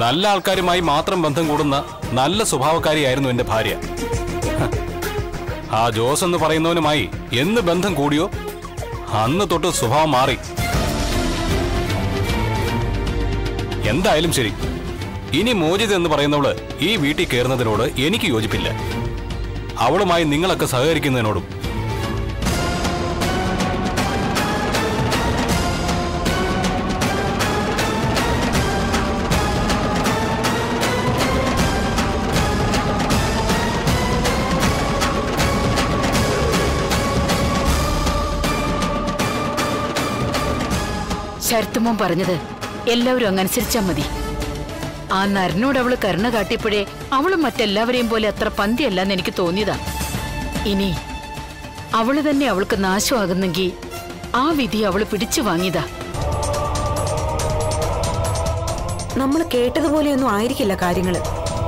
നല്ല ആൾക്കാരുമായി മാത്രം ബന്ധം കൂടുന്ന നല്ല സ്വഭാവക്കാരിയായിരുന്നു എന്റെ ഭാര്യ ഹ. ആ ജോസ് എന്ന് പറയുന്നവനുമായി എന്ന് ബന്ധം കൂടിയോ അന്ന് തൊട്ട് സ്വഭാവം മാറി എന്തായാലും ശരി ഇനി മോചിത എന്ന് പറയുന്നവള് ഈ വീട്ടിൽ കയറുന്നതിനോട് എനിക്ക് യോജിപ്പില്ല അവളുമായി നിങ്ങളൊക്കെ സഹകരിക്കുന്നതിനോടും ശരത്തുമോൻ പറഞ്ഞത് എല്ലാവരും അങ്ങനുസരിച്ചാ മതി ആ നരനോട് അവള് കരുണ കാട്ടിയപ്പോഴേ അവളും മറ്റെല്ലാവരെയും പോലെ അത്ര പന്തിയല്ലെന്ന് എനിക്ക് തോന്നിയതാ ഇനി അവള് തന്നെ അവൾക്ക് നാശമാകുന്നെങ്കിൽ ആ വിധി അവള് പിടിച്ചു വാങ്ങിയതാ നമ്മൾ കേട്ടതുപോലെയൊന്നും ആയിരിക്കില്ല കാര്യങ്ങള്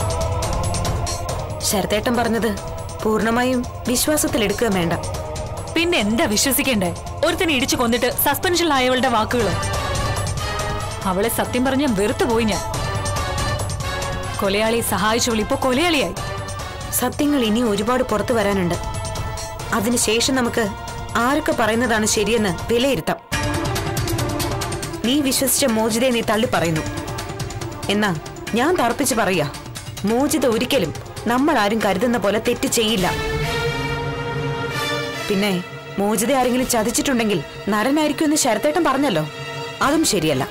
ശരത്തേട്ടൻ പറഞ്ഞത് പൂർണ്ണമായും വിശ്വാസത്തിലെടുക്കുക വേണ്ട പിന്നെ എന്താ വിശ്വസിക്കണ്ടേ ഒരുത്തനെ ഇടിച്ചു കൊന്നിട്ട് സസ്പെൻഷനിലായവളുടെ വാക്കുകള് അവളെ സത്യം പറഞ്ഞ വെറുത്തു പോയി ഞാൻ കൊലയാളിയെ സഹായിച്ചവൾ ഇപ്പൊ കൊലയാളിയായി സത്യങ്ങൾ ഇനി ഒരുപാട് പുറത്തു വരാനുണ്ട് അതിനുശേഷം നമുക്ക് ആരൊക്കെ പറയുന്നതാണ് ശരിയെന്ന് വിലയിരുത്താം നീ വിശ്വസിച്ച മോചിതയെ നീ തള്ളി പറയുന്നു എന്നാ ഞാൻ തർപ്പിച്ച് പറയാ മോചിത ഒരിക്കലും നമ്മൾ ആരും കരുതുന്ന പോലെ തെറ്റ് ചെയ്യില്ല പിന്നെ മോചിത ആരെങ്കിലും ചതിച്ചിട്ടുണ്ടെങ്കിൽ നരനായിരിക്കും എന്ന് ശരത്തേട്ടൻ പറഞ്ഞല്ലോ അതും ശരിയല്ല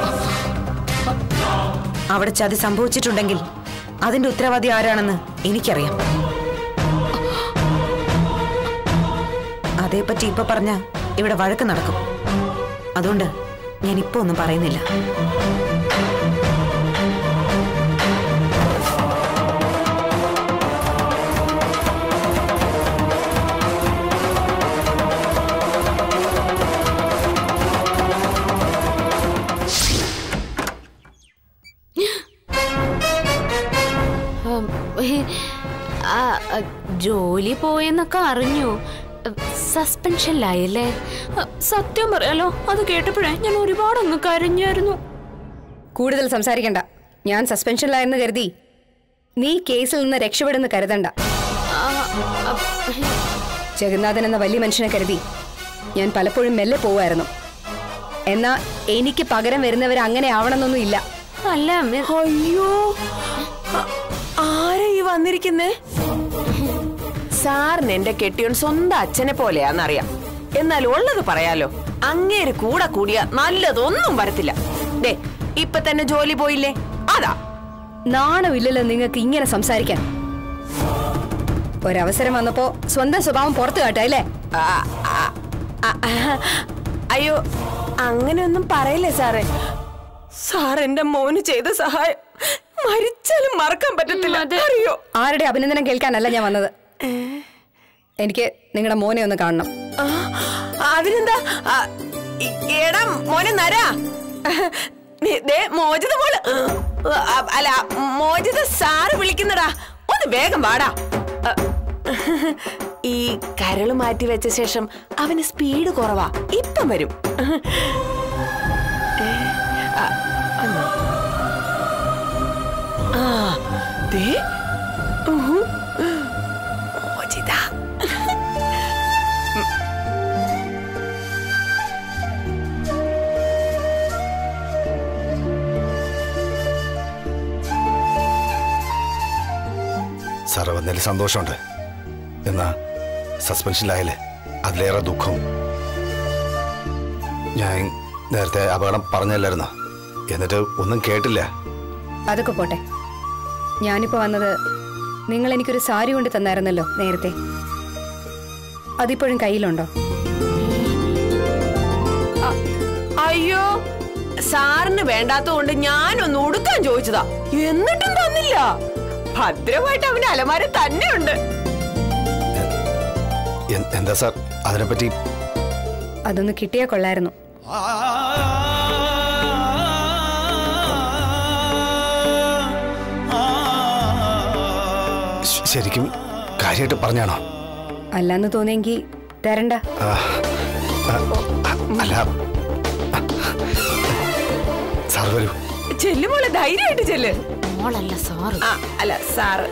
അവിടെ ചതി സംഭവിച്ചിട്ടുണ്ടെങ്കിൽ അതിന്റെ ഉത്തരവാദി ആരാണെന്ന് എനിക്കറിയാം അതേപ്പറ്റി ഇപ്പൊ പറഞ്ഞ ഇവിടെ വഴക്ക് നടക്കും അതുകൊണ്ട് ഞാൻ ഇപ്പൊ ഒന്നും പറയുന്നില്ല ഉം, ആ, ആ, ജോലി പോയെന്നൊക്കെ അറിഞ്ഞു സസ്പെൻഷനിലായല്ലേ സത്യം പറയാലോ അത് കേട്ടപ്പോഴേ ഞാൻ ഒരുപാട് അങ്ങ് കരഞ്ഞായിരുന്നു കൂടുതൽ സംസാരിക്കണ്ട ഞാൻ സസ്പെൻഷനിലായെന്ന് കരുതി നീ കേസിൽ നിന്ന് രക്ഷപ്പെടുന്ന കരുതണ്ട ജഗന്നാഥൻ എന്ന വലിയ മനുഷ്യനെ കരുതി ഞാൻ പലപ്പോഴും മെല്ലെ പോവായിരുന്നു എന്നാ എനിക്ക് പകരം വരുന്നവർ അങ്ങനെ ആവണമെന്നൊന്നും ഇല്ല അല്ല അമ്മ അയ്യോ അ- ആരാ ഈ വന്നിരിക്കുന്നേ സാറിന് എന്റെ കെട്ടിയോൻ സ്വന്തം അച്ഛനെ പോലെയാന്നറിയാം എന്നാൽ ഉള്ളത് പറയാലോ അങ്ങേര് കൂടെ കൂടിയ നല്ലതൊന്നും വരത്തില്ല ദേ ഇപ്പൊ തന്നെ ജോലി പോയില്ലേ അതാ നാണമില്ലല്ലോ നിങ്ങൾക്ക് ഇങ്ങനെ സംസാരിക്കാൻ ഒരവസരം വന്നപ്പോ സ്വന്തം സ്വഭാവം പുറത്തു കാട്ടെ അല്ലേ ആ, ആ, ആ, ആ, അയ്യോ അങ്ങനെയൊന്നും പറയില്ലേ സാറേ സാർ എന്റെ മോന് ചെയ്ത സഹായം മരിച്ചാലും മറക്കാൻ പറ്റത്തില്ല അറിയോ ആരുടെ അഭിനന്ദനം കേൾക്കാനല്ല ഞാൻ വന്നത് എനിക്ക് നിങ്ങളുടെ മോനെ ഒന്ന് കാണണം ആ, അതിനെന്താ ആ, ഇ- എടാ മോനെ നരാ നീ- ദേ, മോചിത മോള് ആ, അല്ല മോചിത സാറ് വിളിക്കുന്നടാ ഒന്ന് വേഗം വാടാ ആ, ഈ കരള് മാറ്റി വെച്ച ശേഷം അവന് സ്പീഡ് കുറവാ ഇപ്പം വരും ഏ, ആ, വന്നോ? ആ ദേ ഉഹു. മോചിത സാറ് വന്നതിൽ സന്തോഷമുണ്ട് എന്നാ സസ്പെൻഷനിലായാലേ അതിലേറെ ദുഃഖവും ഞാൻ നേരത്തെ അപകടം പറഞ്ഞല്ലായിരുന്നു എന്നിട്ട് ഒന്നും കേട്ടില്ല അതൊക്കെ പോട്ടെ ഞാനിപ്പോ വന്നത് നിങ്ങൾ എനിക്കൊരു സാരി കൊണ്ട് തന്നായിരുന്നല്ലോ നേരത്തെ അതിപ്പോഴും കയ്യിലുണ്ടോ അയ്യോ സാറിന് വേണ്ടാത്തതുകൊണ്ട് ഞാനൊന്ന് ഉടുക്കാൻ ചോദിച്ചതാ എന്നിട്ടും തന്നില്ല ഭദ്രമായിട്ട് അവന്റെ അലമാര തന്നെ ഉണ്ട് എ- എന്താ സാർ അതിനെപ്പറ്റി അതൊന്ന് കിട്ടിയാ കൊള്ളായിരുന്നു ശ- ശരിക്കും കാര്യമായിട്ട് പറഞ്ഞാണോ അല്ലാന്ന് തോന്നിയെങ്കിൽ തരണ്ട ആ, ആ, അല്ല സാർ വരൂ ചെല്ലുമോളെ ധൈര്യമായിട്ട് ചെല്ല് മോളല്ല സാറ് ആ അല്ല സാറ്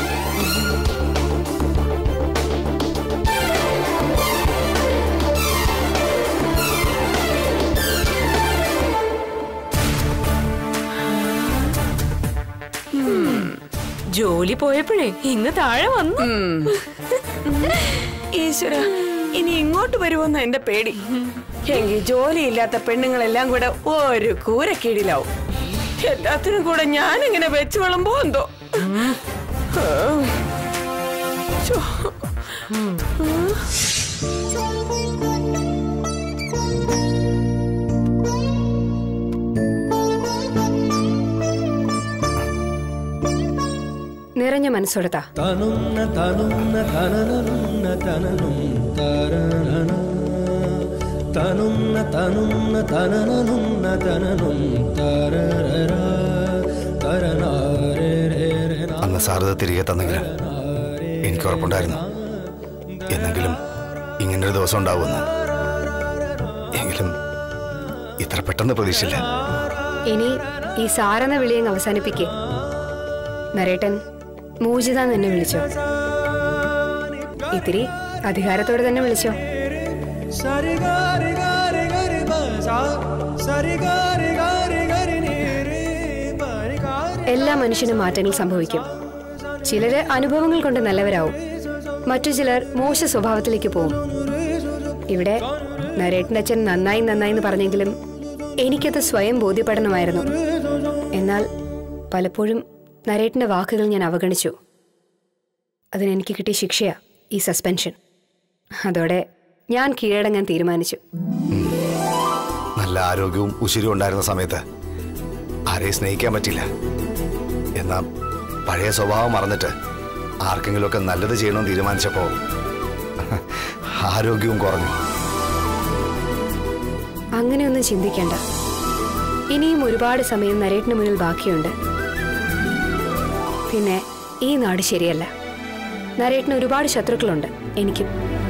ഉം. ജോലി പോയപ്പോഴേ ഇങ്ങ് താഴെ വന്നു ഈശ്വര ഇനി ഇങ്ങോട്ട് വരുമോന്ന എന്റെ പേടി എങ്കിൽ ജോലിയില്ലാത്ത പെണ്ണുങ്ങളെല്ലാം കൂടെ ഒരു കൂരക്കീഴിലാവും എല്ലാത്തിനും കൂടെ ഞാൻ ഇങ്ങനെ വെച്ച് വിളമ്പോ എന്തോ ആ. ശ്ശോ. നിറഞ്ഞ മനസ്സോടത്താ തനുന്ന തനുന്ന തനനനുന്ന തനനും തരനന തനുന്ന തനുന്ന തനനനുന്ന തനനും തരരര തരനാരേരേര അന്ന് സാറിത് തിരികെ തന്നെങ്കിലും എനിക്ക് ഉറപ്പുണ്ടായിരുന്നു എന്നെങ്കിലും ഇങ്ങനൊരു ദിവസം ഉണ്ടാവുമെന്ന് എങ്കിലും ഇത്ര പെട്ടെന്ന് പ്രതീക്ഷയില്ല ഇനി ഈ സാരെന്ന വിളിയങ്ങ് അവസാനിപ്പിക്കേ നരേട്ടൻ മൂജിത എന്ന് എന്നെ വിളിച്ചോ ഇത്തിരി അധികാരത്തോടെ തന്നെ വിളിച്ചോ സരി ഗാരി ഗാരി ഗരി ബസ സരി ഗാരി ഗാരി ഗരി നീരി ബരി ഗാരി എല്ലാ മനുഷ്യനും മാറ്റങ്ങൾ സംഭവിക്കും ചിലര് അനുഭവങ്ങൾ കൊണ്ട് നല്ലവരാവും മറ്റു ചിലർ മോശ സ്വഭാവത്തിലേക്ക് പോവും ഇവിടെ നരേട്ടൻ്റെ അച്ഛൻ നന്നായി നന്നായി എന്ന് പറഞ്ഞെങ്കിലും എനിക്കത് സ്വയം ബോധ്യപ്പെടണമായിരുന്നു എന്നാൽ പലപ്പോഴും നരേട്ടൻ്റെ വാക്കുകൾ ഞാൻ അവഗണിച്ചു അതിനെനിക്ക് കിട്ടിയ ശിക്ഷയാ ഈ സസ്പെൻഷൻ അതോടെ ഞാൻ കീഴടങ്ങാൻ തീരുമാനിച്ചു നല്ല ആരോഗ്യവും ഉശിരും ഉണ്ടായിരുന്ന സമയത്ത് ആരെയും സ്നേഹിക്കാൻ പറ്റില്ല എന്നാ പഴയ സ്വഭാവം മറന്നിട്ട് ആർക്കെങ്കിലുമൊക്കെ നല്ലത് ചെയ്യണമെന്ന് തീരുമാനിച്ചപ്പോ ആരോഗ്യവും കുറഞ്ഞു അങ്ങനെയൊന്നും ചിന്തിക്കേണ്ട ഇനിയും ഒരുപാട് സമയം നരേട്ടിന് മുന്നിൽ ബാക്കിയുണ്ട് പിന്നെ ഈ നാട് ശരിയല്ല നരേട്ടിന് ഒരുപാട് ശത്രുക്കളുണ്ട് എനിക്കും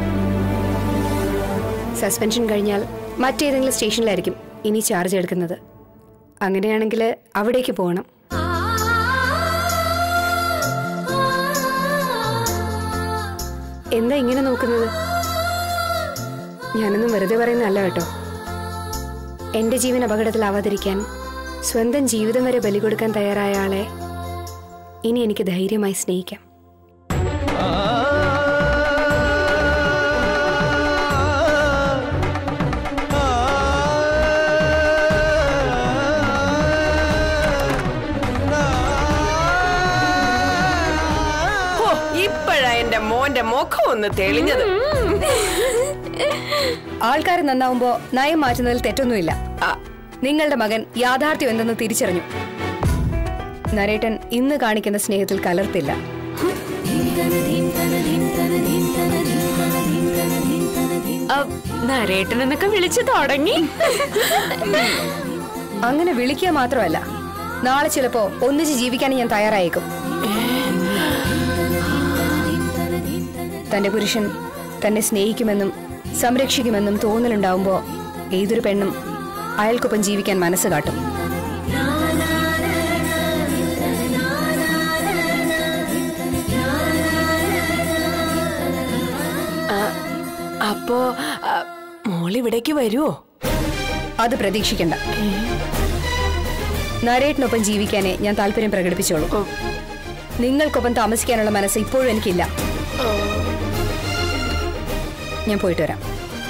സസ്പെൻഷൻ കഴിഞ്ഞാൽ മറ്റേതെങ്കിലും സ്റ്റേഷനിലായിരിക്കും ഇനി ചാർജ് എടുക്കുന്നത് അങ്ങനെയാണെങ്കിൽ അവിടേക്ക് പോകണം എന്താ ഇങ്ങനെ നോക്കുന്നത് ഞാനൊന്നും വെറുതെ പറയുന്നതല്ല കേട്ടോ എന്റെ ജീവൻ അപകടത്തിലാവാതിരിക്കാൻ സ്വന്തം ജീവിതം വരെ ബലി കൊടുക്കാൻ തയ്യാറായ ആളെ ഇനി എനിക്ക് ധൈര്യമായി സ്നേഹിക്കാം ഓ ഇപ്പോഴാ എന്റെ മോന്റെ മുഖം ഒന്ന് തെളിഞ്ഞത് ആൾക്കാർ നന്നാവുമ്പോ നയം മാറ്റുന്നതിൽ തെറ്റൊന്നുമില്ല ആ, നിങ്ങളുടെ മകൻ യാഥാർത്ഥ്യം എന്തെന്ന് തിരിച്ചറിഞ്ഞു നരേട്ടൻ ഇന്ന് കാണിക്കുന്ന സ്നേഹത്തിൽ കലർത്തില്ല നരേട്ടൻ എന്നൊക്കെ വിളിച്ചു തുടങ്ങി അങ്ങനെ വിളിക്കുക മാത്രമല്ല നാളെ ചിലപ്പോ ഒന്നിച്ച് ജീവിക്കാൻ ഞാൻ തയ്യാറായേക്കും തന്റെ പുരുഷൻ തന്നെ സ്നേഹിക്കുമെന്നും സംരക്ഷിക്കുമെന്നും തോന്നലുണ്ടാവുമ്പോ ഏതൊരു പെണ്ണും അയാൾക്കൊപ്പം ജീവിക്കാൻ മനസ്സ് കാട്ടും അപ്പോ ആ, മോളിവിടേക്ക് വരുവോ അത് പ്രതീക്ഷിക്കണ്ട നരേട്ടിനൊപ്പം ജീവിക്കാനേ ഞാൻ താല്പര്യം പ്രകടിപ്പിച്ചോളൂ നിങ്ങൾക്കൊപ്പം താമസിക്കാനുള്ള മനസ്സ് ഇപ്പോഴും എനിക്കില്ല ഞാൻ പോയിട്ട് വരാം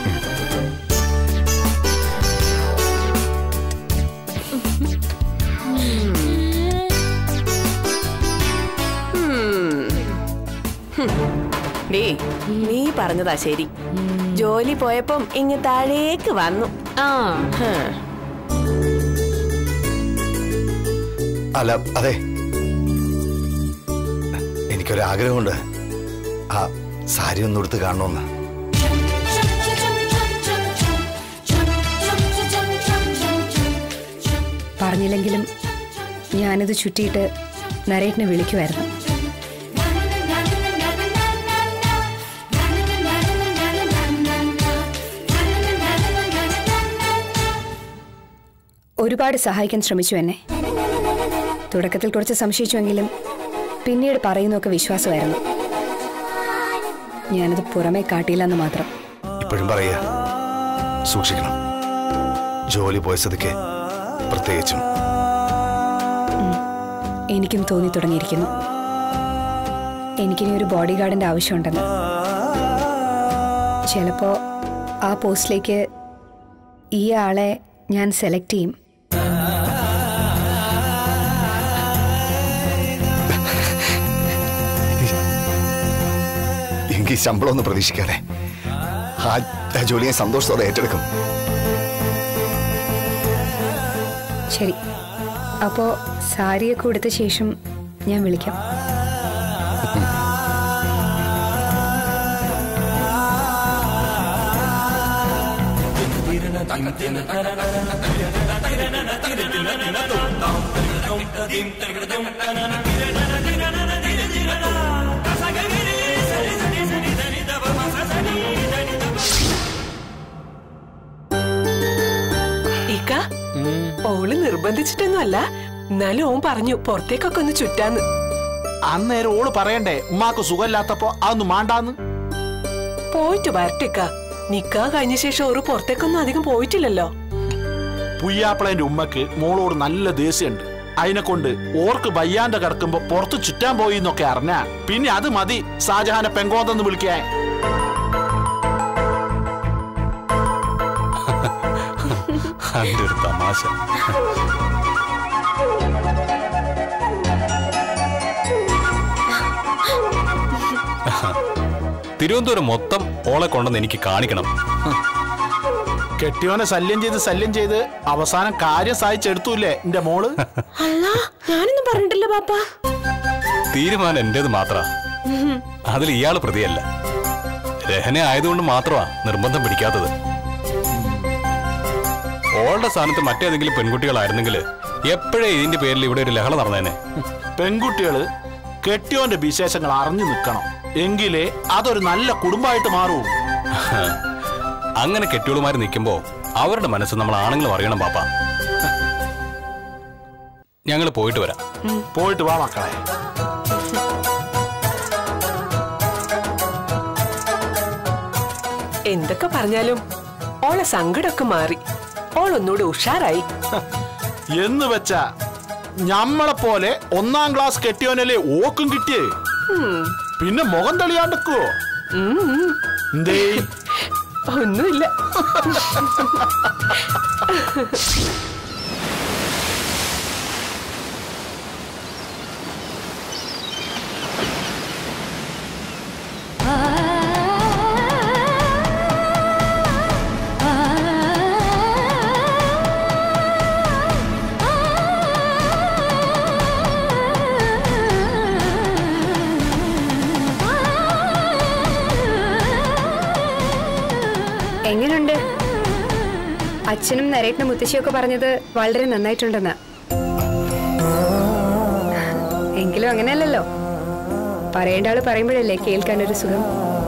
ഡേ നീ പറഞ്ഞതാ ശരി ജോലി പോയപ്പം ഇങ്ങ് താഴേക്ക് വന്നു ആ ഹ്. അല്ല അതെ എനിക്കൊരാഗ്രഹമുണ്ട് ആ സാരി ഒന്ന് എടുത്ത് കാണണമെന്ന് പറഞ്ഞില്ലെങ്കിലും ഞാനിത് ചുറ്റിയിട്ട് നരേട്ടിനെ വിളിക്കുമായിരുന്നു ഒരുപാട് സഹായിക്കാൻ ശ്രമിച്ചു എന്നെ തുടക്കത്തിൽ കുറച്ച് സംശയിച്ചുവെങ്കിലും പിന്നീട് പറയുന്നതൊക്കെ വിശ്വാസമായിരുന്നു ഞാനത് പുറമേ കാട്ടിയില്ലെന്ന് മാത്രം ഇപ്പോഴും പറയുക സൂക്ഷിക്കണം ജോലി പോയ സ്ഥിതിക്ക് പ്രത്യേകിച്ചും എനിക്കും തോന്നി തുടങ്ങിയിരിക്കുന്നു എനിക്കിനി ഒരു ബോഡി ഗാർഡിന്റെ ആവശ്യമുണ്ടെന്ന് ചിലപ്പോ ആ പോസ്റ്റിലേക്ക് ഈ ആളെ ഞാൻ സെലക്ട് ചെയ്യും എങ്കിൽ ശമ്പളം ഒന്നും പ്രതീക്ഷിക്കാതെ ആ ആ ജോലി ഞാൻ സന്തോഷത്തോടെ ഏറ്റെടുക്കും ശരി അപ്പോ സാരിയൊക്കെ ഉടുത്ത ശേഷം ഞാൻ വിളിക്കാം ഇക്ക ഓള് നിർബന്ധിച്ചിട്ടൊന്നുമല്ല എന്നാലും ഓൻ പറഞ്ഞു പുറത്തേക്കൊക്കെ ഒന്ന് ചുറ്റാന്ന് അന്നേരം ഓള് പറയണ്ടേ ഉമ്മാക്ക് സുഖമില്ലാത്തപ്പോ അതൊന്നും മാണ്ടാന്ന് പോയിട്ട് വരട്ടിക്ക നിക്കാ കഴിഞ്ഞ ശേഷം ഒരു പുറത്തേക്കൊന്നും അധികം പോയിട്ടില്ലല്ലോ പുയ്യാപ്പിളന്റെ ഉമ്മക്ക് മോളോട് നല്ല ദേഷ്യമുണ്ട് അതിനെ കൊണ്ട് ഓർക്ക് വയ്യാണ്ട് കിടക്കുമ്പോ പുറത്ത് ചുറ്റാൻ പോയി എന്നൊക്കെ അറിഞ്ഞ പിന്നെ അത് മതി ഷാജഹാനെ പെങ്കോന്തെന്ന് വിളിക്കാൻ അതിന്റെ ഒരു തമാശ തിരുവനന്തപുരം മൊത്തം ഓളെ കൊണ്ടെന്ന് എനിക്ക് കാണിക്കണം കെട്ടിയോനെ ശല്യം ചെയ്ത് ശല്യം ചെയ്ത് അവസാനം കാര്യം സാധിച്ചെടുത്തൂല്ലേ എന്റെ മോള് അല്ല ഞാനൊന്നും പറഞ്ഞിട്ടില്ല പാപ്പ തീരുമാനം എന്റേത് മാത്ര അതിൽ ഇയാള് പ്രതിയല്ല രഹന ആയതുകൊണ്ട് മാത്രമാ നിർബന്ധം പിടിക്കാത്തത് ഓളുടെ സ്ഥാനത്ത് മറ്റേതെങ്കിലും പെൺകുട്ടികളായിരുന്നെങ്കിൽ എപ്പോഴേ ഇതിന്റെ പേരിൽ ഇവിടെ ഒരു ലഹള നടന്നേനെ പെൺകുട്ടികള് കെട്ടിയോന്റെ വിശേഷങ്ങൾ അറിഞ്ഞു നിൽക്കണം എങ്കിലേ അതൊരു നല്ല കുടുംബമായിട്ട് മാറൂ അങ്ങനെ കെട്ടിയോളുമാർ നിൽക്കുമ്പോ അവരുടെ മനസ്സ് നമ്മൾ ആണുങ്ങളും അറിയണം പാപ്പ ഞങ്ങൾ പോയിട്ട് വരാം പോയിട്ട് വാ മക്കളെ എന്തൊക്കെ പറഞ്ഞാലും ഓളെ സങ്കടമൊക്കെ മാറി ഓൾ ഒന്നുകൂടെ ഉഷാറായി എന്ന് വെച്ചാ ഞമ്മളെ പോലെ ഒന്നാം ക്ലാസ് കെട്ടിയോനല്ലേ ഓക്കും കിട്ടിയേ പിന്നെ മുഖം തെളിയാണ്ടിക്കുവോ എന്തേ ഒന്നുമില്ല എങ്ങനെയുണ്ട് അച്ഛനും നരേട്ടനും മുത്തശ്ശിയൊക്കെ പറഞ്ഞത് വളരെ നന്നായിട്ടുണ്ടെന്നാ എങ്കിലും അങ്ങനെയല്ലല്ലോ പറയേണ്ട ആള് പറയുമ്പോഴല്ലേ കേൾക്കാനൊരു സുഖം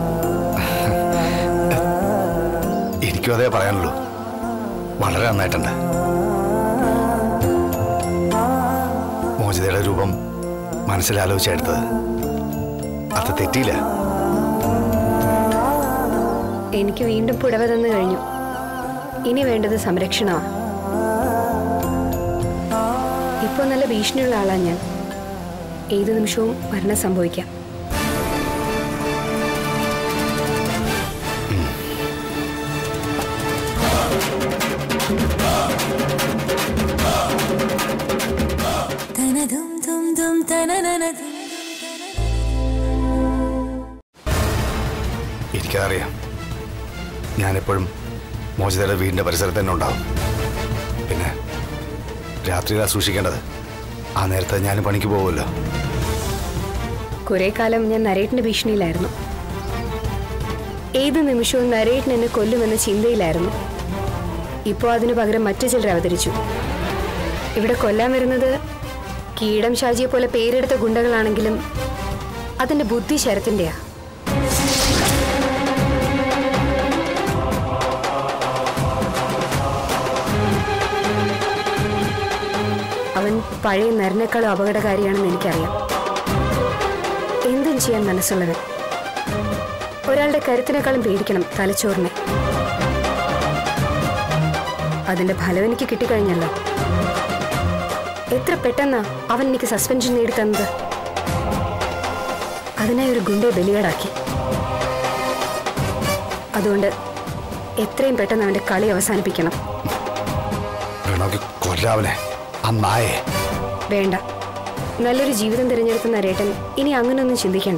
എനിക്കും അതേ പറയാനുള്ളൂ വളരെ നന്നായിട്ടുണ്ട് മോചിതയുടെ രൂപം മനസ്സിലാലോചിച്ചെടുത്തത് അത് തെറ്റിയില്ല എനിക്ക് വീണ്ടും പുടവ തന്നു കഴിഞ്ഞു ഇനി വേണ്ടത് സംരക്ഷണമാണ് ഇപ്പോൾ നല്ല ഭീഷണിയുള്ള ആളാ ഞാൻ ഏത് നിമിഷവും മരണം സംഭവിക്കാം എനിക്കറിയാം ഞാനെപ്പോഴും മോചിതയുടെ വീടിന്റെ പരിസരത്ത് തന്നെ ഉണ്ടാവും പിന്നെ രാത്രിയിലാ സൂക്ഷിക്കേണ്ടത് ആ നേരത്തെ ഞാൻ പണിക്ക് പോകുമല്ലോ കുറെ കാലം ഞാൻ നരേട്ടിന്റെ ഭീഷണിയിലായിരുന്നു ഏത് നിമിഷവും നരേട്ടൻ എന്നെ കൊല്ലുമെന്ന ചിന്തയിലായിരുന്നു ഇപ്പോൾ അതിനു പകരം മറ്റു ചിലർ അവതരിച്ചു ഇവിടെ കൊല്ലാൻ വരുന്നത് കീടം ഷാജിയെ പോലെ പേരെടുത്ത ഗുണ്ടകളാണെങ്കിലും അതിന്റെ ബുദ്ധി ശരത്തിന്റെയാ അവൻ പഴയ നരനേക്കാളും അപകടകാരിയാണെന്ന് എനിക്കറിയാം എന്തും ചെയ്യാൻ മനസ്സുള്ളവൻ ഒരാളുടെ കരുത്തിനേക്കാളും പേടിക്കണം തലച്ചോറിനെ അതിന്റെ ഫലം എനിക്ക് കിട്ടിക്കഴിഞ്ഞല്ലോ എത്ര പെട്ടെന്നാ അവൻ എനിക്ക് സസ്പെൻഷൻ നേടിത്തന്നത് അതിനായി ഒരു ഗുണ്ടയെ ബലികേടാക്കി അതുകൊണ്ട് എത്രയും പെട്ടെന്ന് അവന്റെ കളി അവസാനിപ്പിക്കണം വേണമെങ്കിൽ കൊല്ലാവനെ ആ നായെ വേണ്ട നല്ലൊരു ജീവിതം തിരഞ്ഞെടുത്ത നരേട്ടൻ ഇനി അങ്ങനെയൊന്നും ചിന്തിക്കേണ്ട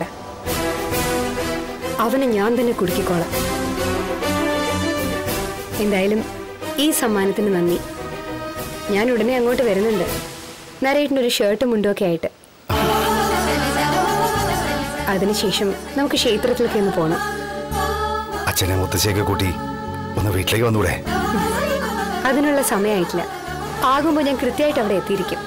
അവനെ ഞാൻ തന്നെ കുടുക്കിക്കോളാം എന്തായാലും ഈ സമ്മാനത്തിന് നന്ദി ഞാൻ ഉടനെ അങ്ങോട്ട് വരുന്നുണ്ട് നരേട്ടനൊരു ഷർട്ടും മുണ്ടുമൊക്കെ ആയിട്ട് അതിനുശേഷം നമുക്ക് ക്ഷേത്രത്തിലേക്ക് ഒന്ന് പോകണം അച്ഛനെ മുത്തശ്ശിയൊക്കെ കൂട്ടി ഒന്ന് വീട്ടിലേക്ക് വന്നൂടെ അതിനുള്ള സമയമായിട്ടില്ല ആകുമ്പോൾ ഞാൻ കൃത്യമായിട്ട് അവിടെ എത്തിയിരിക്കും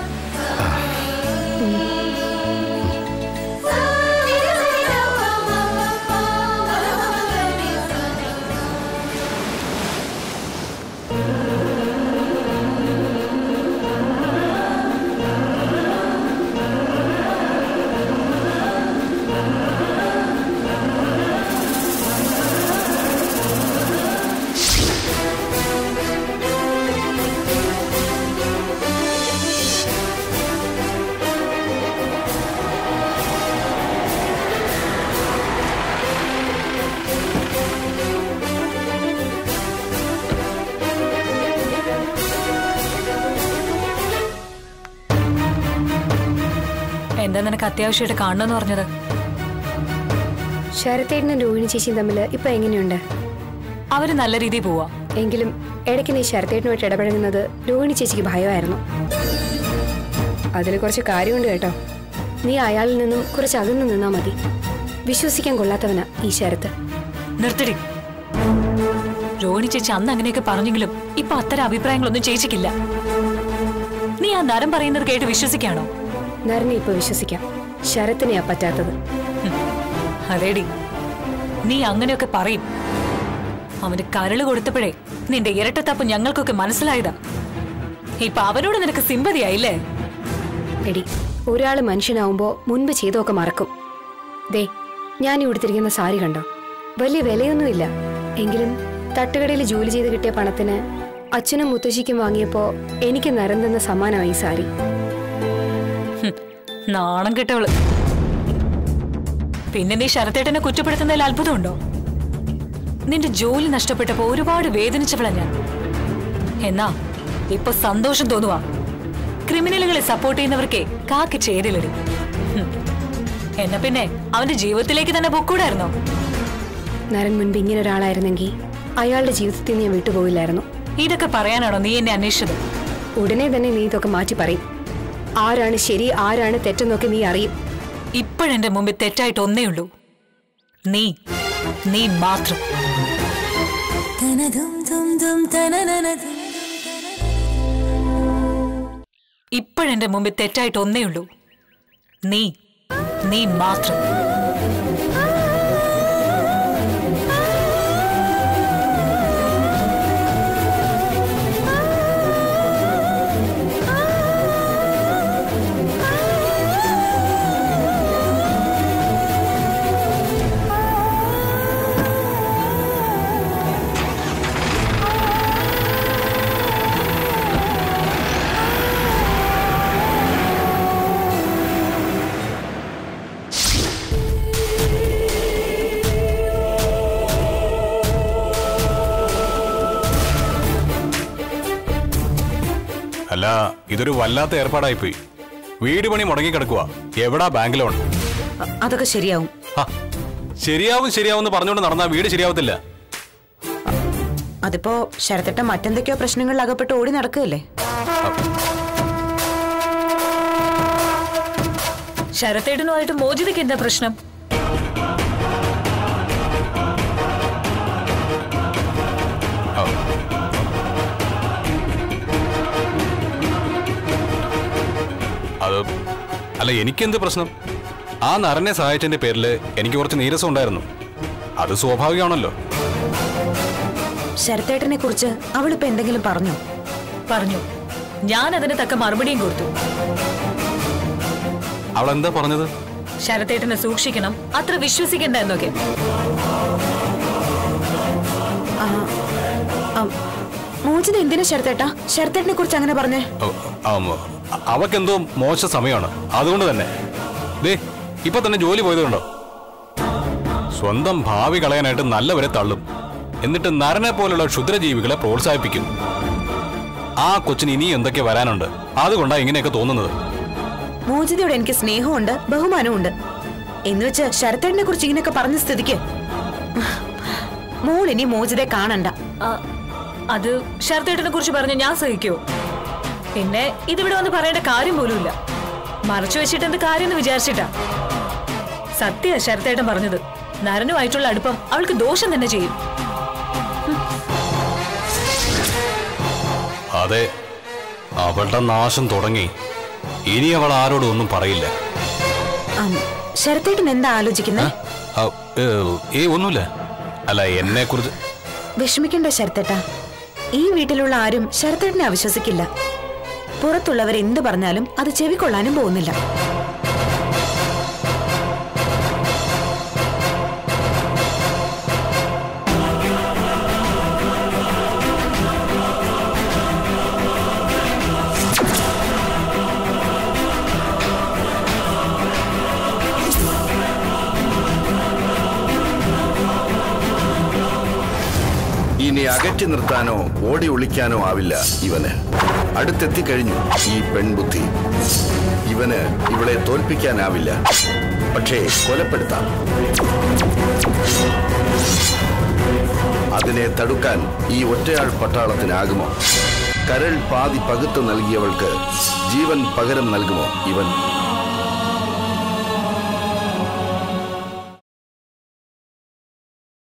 എന്താ നിനക്ക് അത്യാവശ്യമായിട്ട് കാണണമെന്ന് പറഞ്ഞത് ശരത്തേട്ടനും രോഹിണി ചേച്ചിയും തമ്മിൽ ഇപ്പൊ എങ്ങനെയുണ്ട് അവര് നല്ല രീതിയിൽ പോവാ എങ്കിലും ഇടയ്ക്ക് നീ ശരത്തേട്ടനുമായിട്ട് ഇടപഴകുന്നത് രോഹിണി ചേച്ചിക്ക് ഭയമായിരുന്നു അതിൽ കുറച്ച് കാര്യമുണ്ട് കേട്ടോ നീ അയാളിൽ നിന്നും കുറച്ച് അകന്നു നിന്നാ മതി വിശ്വസിക്കാൻ കൊള്ളാത്തവനാ ഈ ശരത്ത് നിർത്തടി രോഹിണി ചേച്ചി അന്ന് അങ്ങനെയൊക്കെ പറഞ്ഞെങ്കിലും ഇപ്പൊ അത്തരം അഭിപ്രായങ്ങളൊന്നും ചേച്ചിക്കില്ല നീ ആ നരം പറയുന്നത് കേട്ട് വിശ്വസിക്കാണോ നരനെ ഇപ്പൊ വിശ്വസിക്കാം ശരത്തിനെയാ പറ്റാത്തത് അതേടി നീ അങ്ങനെയൊക്കെ പറയും അവന് കരള് കൊടുത്തപ്പോഴേ നിന്റെ ഇരട്ടത്തപ്പ് ഞങ്ങൾക്കൊക്കെ മനസ്സിലായതാ ഇപ്പൊ അവനോട് നിനക്ക് സിമ്പതിയായില്ലേ എടി ഒരാള് മനുഷ്യനാവുമ്പോ മുൻപ് ചെയ്തൊക്കെ മറക്കും ദേ ഞാൻ ഈ ഉടുത്തിരിക്കുന്ന സാരി കണ്ടോ വലിയ വിലയൊന്നുമില്ല എങ്കിലും തട്ടുകടയിൽ ജോലി ചെയ്ത് കിട്ടിയ പണത്തിന് അച്ഛനും മുത്തശ്ശിക്കും വാങ്ങിയപ്പോ എനിക്ക് നരം തന്ന സമ്മാനമായി ഈ സാരി ഹും, നാണം കെട്ടവള് പിന്നെ നീ ശരത്തേട്ടനെ കുറ്റപ്പെടുത്തുന്നതിൽ അത്ഭുതമുണ്ടോ നിന്റെ ജോലി നഷ്ടപ്പെട്ടപ്പോ ഒരുപാട് വേദനിച്ചവളാ ഞാൻ എന്നാ ഇപ്പൊ സന്തോഷം തോന്നുവാ ക്രിമിനലുകളെ സപ്പോർട്ട് ചെയ്യുന്നവർക്കേ കാക്കി ചേരിലടി ഹും. എന്നാ പിന്നെ അവന്റെ ജീവിതത്തിലേക്ക് തന്നെ പൊക്കൂടായിരുന്നോ നരൻ മുൻപ് ഇങ്ങനെ ഒരാളായിരുന്നെങ്കിൽ അയാളുടെ ജീവിതത്തിൽ നിന്ന് ഞാൻ വിട്ടുപോയില്ലായിരുന്നു ഇതൊക്കെ പറയാനാണോ നീ എന്നെ അന്വേഷിച്ചത് ഉടനെ തന്നെ നീ ഇതൊക്കെ മാറ്റി പറയും ആരാണ് ശരി ആരാണ് തെറ്റെന്നൊക്കെ നീ അറിയും ഇപ്പോഴെന്റെ മുമ്പിൽ തെറ്റായിട്ട് ഒന്നേ ഉള്ളൂ നീ നീ മാത്രം ഇപ്പോഴെന്റെ മുമ്പിൽ തെറ്റായിട്ട് ഒന്നേ ഉള്ളൂ നീ നീ മാത്രം അല്ല ഇതൊരു വല്ലാത്ത ഏർപ്പാടായിപ്പോയി വീട് പണി മുടങ്ങി കിടക്കുക എവിടാ ബാങ്ക് ലോൺ അ- അതൊക്കെ ശരിയാവും ഹ, ശരിയാവും ശരിയാവും എന്ന് പറഞ്ഞുകൊണ്ട് നടന്നാ വീട് ശരിയാവത്തില്ല അതിപ്പോ ശരത്തേട്ട മറ്റെന്തൊക്കെയോ പ്രശ്നങ്ങളിൽ അകപ്പെട്ട് ഓടി നടക്കുകയല്ലേ ശരത്തേട്ടനുമായിട്ട് മോചിതയ്ക്ക് എന്താ പ്രശ്നം ആ. അത് അല്ല എനിക്കെന്ത് പ്രശ്നം ആ നരനെ സഹായിച്ചതിന്റെ പേരിൽ എനിക്ക് കുറച്ച് നീരസം ഉണ്ടായിരുന്നു അത് സ്വാഭാവികമാണല്ലോ ശരത്തേട്ടനെ കുറിച്ച് അവളിപ്പോ എന്തെങ്കിലും പറഞ്ഞോ പറഞ്ഞു ഞാൻ അതിന് തക്ക മറുപടിയും കൊടുത്തു അവൾ എന്താ പറഞ്ഞത് ശരത്തേട്ടനെ സൂക്ഷിക്കണം അത്ര വിശ്വസിക്കണ്ട എന്നൊക്കെ മോചിത എന്തിനാ ശരത്തേട്ടാ ശരത്തേട്ടനെ കുറിച്ച് അങ്ങനെ പറഞ്ഞേ ഓ, ആം, അവക്കെന്തോ മോശ സമയമാണ് അതുകൊണ്ട് തന്നെ ദേ ഇപ്പൊ തന്നെ ജോലി പോയതുകൊണ്ടോ സ്വന്തം ഭാവി കളയാനായിട്ട് നല്ലവരെ തള്ളും എന്നിട്ട് നരനെ പോലുള്ള ക്ഷുദ്രജീവികളെ പ്രോത്സാഹിപ്പിക്കും ആ കൊച്ചിന് ഇനിയും എന്തൊക്കെ വരാനുണ്ട് അതുകൊണ്ടാ ഇങ്ങനെയൊക്കെ തോന്നുന്നത് മോചിതയോട് എനിക്ക് സ്നേഹമുണ്ട് ബഹുമാനമുണ്ട് എന്ന് വെച്ച് ശരത്തേട്ടനെ കുറിച്ച് ഇങ്ങനെയൊക്കെ പറഞ്ഞ സ്ഥിതിക്ക് മോൾ ഇനി മോചിതയെ കാണണ്ട ആ, അത് ശരത്തേട്ടനെ കുറിച്ച് പറഞ്ഞ് ഞാൻ സഹിക്കോ പിന്നെ ഇതിവിടെ വന്ന് പറയേണ്ട കാര്യം പോലുമില്ല മറച്ചു വെച്ചിട്ട് എന്ത് കാര്യം എന്ന് വിചാരിച്ചിട്ടാ സത്യ ശരത്തേട്ടൻ പറഞ്ഞത് നരനുമായിട്ടുള്ള അടുപ്പം അവൾക്ക് ദോഷം തന്നെ ചെയ്യും അതെ അവളുടെ നാശം തുടങ്ങി ഇനി അവൾ ആരോടും ഒന്നും പറയില്ല ആം, ശരത്തേട്ടൻ എന്താ ആലോചിക്കുന്നത് ആ, ഏ, ഏ ഒന്നുമില്ല അല്ല എന്നെ കുറിച്ച് വിഷമിക്കണ്ട ശരത്തേട്ട ഈ വീട്ടിലുള്ള ആരും ശരത്തേട്ടനെ അവിശ്വസിക്കില്ല പുറത്തുള്ളവർ എന്ത് പറഞ്ഞാലും അത് ചെവിക്കൊള്ളാനും പോകുന്നില്ല ഇനി അകറ്റി നിർത്താനോ ഓടി ഒളിക്കാനോ ആവില്ല ഇവന് അടുത്തെത്തിക്കഴിഞ്ഞു ഈ പെൺബുദ്ധി ഇവന് ഇവളെ തോൽപ്പിക്കാനാവില്ല പക്ഷേ കൊലപ്പെടുത്താം അതിനെ തടുക്കാൻ ഈ ഒറ്റയാൾ പട്ടാളത്തിനാകുമോ കരൾ പാതി പകുത്തു നൽകിയവൾക്ക് ജീവൻ പകരം നൽകുമോ ഇവൻ